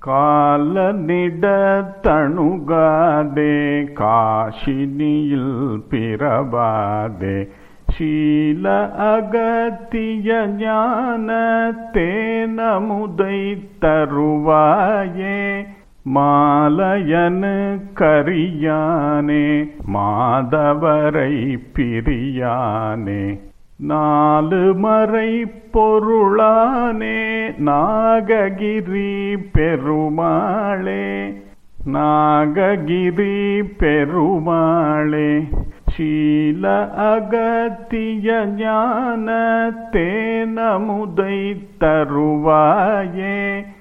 காலனிட தணுகாதே காஷினியில் பிறவாதே சீல அகத்திய ஞான தேனமுதை தருவாயே மாலையனு கரியானே மாதவரை பிரியானே நாலு மறை பொருளானே நாககிரி பெருமாளே நாககிரி பெருமாளே சீல அகத்திய ஞான தேனமுதை தருவாயே